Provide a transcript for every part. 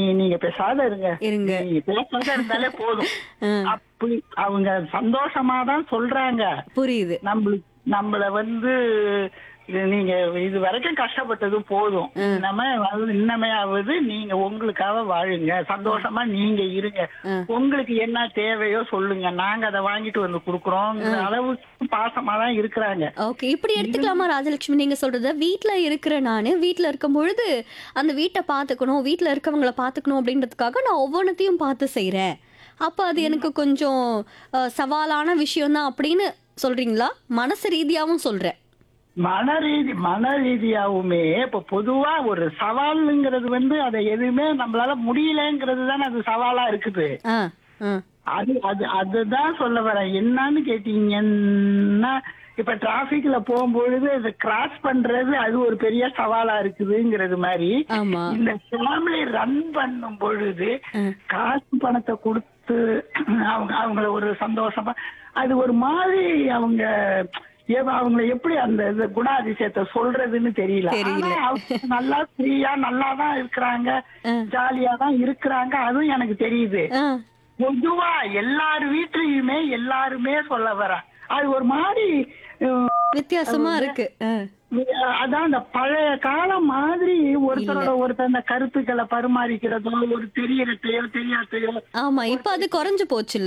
நீங்க பேசாத இருங்க இருங்க. நீங்க பேசாத இருந்தாலே போதும் ஆ, அப்படி அவங்க சந்தோஷமா தான் சொல்றாங்க புரியுது நம்மளுக்கு நம்மள வந்து இது நீங்க இது வரைக்கும் கஷ்டப்பட்டது போதும் நம்ம வந்து இன்னமையாவது நீங்க உங்களுக்காக வாழுங்க சந்தோஷமா நீங்க இருங்க உங்களுக்கு என்ன தேவையோ சொல்லுங்க நாங்க அதை வாங்கிட்டு வந்து குடுக்குறோம் அளவுக்கு பாசமா தான் இருக்கிறாங்க ஓகே இப்படி எடுத்துக்கலாமா ராஜலட்சுமி நீங்க சொல்றத வீட்ல இருக்கிற நானு வீட்ல இருக்கும் பொழுது அந்த வீட்டை பார்த்துக்கணும் வீட்ல இருக்கவங்கள பார்த்துக்கணும் அப்படின்றதுக்காக நான் ஒவ்வொன்றத்தையும் பார்த்து செய்றேன் அப்ப அது எனக்கு கொஞ்சம் அஹ், சவாலான விஷயம் தான் அப்படின்னு சொல்றீங்களா மனசு ரீதியாவும் சொல்றேன் மன ரீதி மன ரீதியாவுமே இப்ப பொதுவா ஒரு சவாலுங்கிறது வந்து அதை எதுவுமே நம்மளால முடியலங்கிறது தானே அது சவாலா இருக்குது ஆ ஆ அது அது அதுதான் சொல்ல வரேன் என்னன்னு கேட்டீங்கன்னா இப்ப டிராபிக்ல போகும்பொழுது அதை கிராஸ் பண்றது அது ஒரு பெரிய சவாலா இருக்குதுங்கிறது மாதிரி ஆமா இந்த ஃபேமிலி ரன் பண்ணும் பொழுது காசு பணத்தை கொடுத்து அவங்க அவங்கள ஒரு சந்தோஷமா அது ஒரு மாதிரி அவங்க ஏ- அவங்கள எப்படி அந்த இது குணாதிசயத்தை சொல்றதுன்னு தெரியல தெரியல. ஆனா அவங்க நல்லா ஃப்ரீயா நல்லா தான் இருக்கிறாங்க ஜாலியா தான் இருக்கிறாங்க அதுவும் எனக்கு தெரியுது ஆ பொதுவா எல்லார் வீட்லயுமே எல்லாருமே சொல்ல வர அது ஒரு மாதிரி அஹ், வித்தியாசமா இருக்கு ஆ அதான் அந்த பழைய காலம் மாதிரி ஒருத்தரோட ஒருத்தர் அந்த கருத்துக்களை பரிமாறிக்கிறதோ ஒரு தெரியறதையோ தெரியாதையோ ஆமா இப்ப அது குறைஞ்சு போச்சுல்ல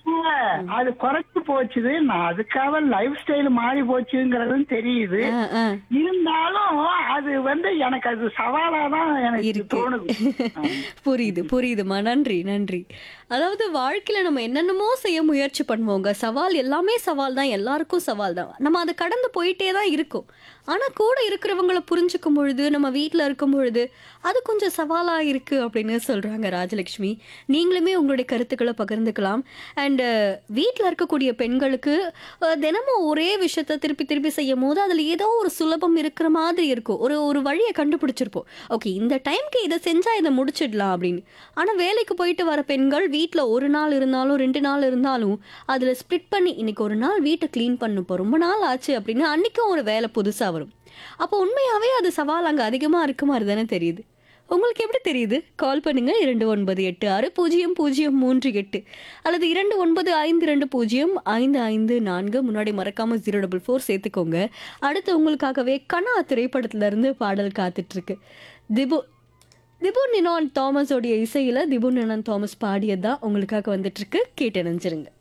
அது குறைச்சு போச்சுது நான் அதுக்காக லைஃப் ஸ்டைல் மாறி போச்சுங்கிறதும் தெரியுது ஆ, ஆ. இருந்தாலும் அது வந்து எனக்கு அது சவாலா தான் எனக்கு இருக்கு. தோணுது புரியுது புரியுதுமா நன்றி நன்றி அதாவது வாழ்க்கையில நம்ம என்னென்னமோ செய்ய முயற்சி பண்ணுவோங்க சவால் எல்லாமே சவால் தான் எல்லாருக்கும் சவால் தான் நம்ம அதை கடந்து போயிட்டே தான் இருக்கும் ஆனா கூட இருக்கிறவங்கள புரிஞ்சுக்கும் பொழுது நம்ம வீட்ல இருக்கும் பொழுது அது கொஞ்சம் சவாலா இருக்கு அப்படின்னு சொல்றாங்க ராஜலட்சுமி நீங்களுமே உங்களுடைய கருத்துக்களை பகிர்ந்துக்கலாம் அண்ட் வீட்ல இருக்கக்கூடிய பெண்களுக்கு அஹ், தினமும் ஒரே விஷயத்த திருப்பி திருப்பி செய்யும் போது அதுல ஏதோ ஒரு சுலபம் இருக்கிற மாதிரி இருக்கும் ஒரு ஒரு வழியை கண்டுபிடிச்சிருப்போம் ஓகே இந்த டைம்க்கு இதை செஞ்சா இதை முடிச்சிடலாம் அப்படின்னு ஆனா வேலைக்கு போயிட்டு வர பெண்கள் வீட்ல ஒரு நாள் இருந்தாலும் ரெண்டு நாள் இருந்தாலும் அதுல ஸ்ப்ளிட் பண்ணி இன்னைக்கு ஒரு நாள் வீட்டை க்ளீன் பண்ணுப்போ ரொம்ப நாள் ஆச்சு அப்படின்னு அன்னைக்கும் ஒரு வேலை புதுசா வரும் அப்போ உண்மையாவே அது சவால் அங்க அதிகமா இருக்க மாதிரி தானே தெரியுது உங்களுக்கு எப்படி தெரியுது கால் பண்ணுங்க இரண்டு ஒன்பது எட்டு ஆறு பூஜ்ஜியம் பூஜ்ஜியம் மூன்று எட்டு அல்லது இரண்டு ஒன்பது ஐந்து ரெண்டு பூஜ்ஜியம் ஐந்து ஐந்து நான்கு முன்னாடி மறக்காம ஜீரோ டபுள் ஃபோர் சேர்த்துக்கோங்க அடுத்து உங்களுக்காகவே கனா திரைப்படத்துல இருந்து பாடல் காத்துட்டு இருக்கு திபு திபு நினான் தாமஸோடைய இசையில திபு நினான் தாமஸ் பாடியது தான் உங்களுக்காக வந்துட்டு இருக்கு கேட்டு நினைச்சிருங்க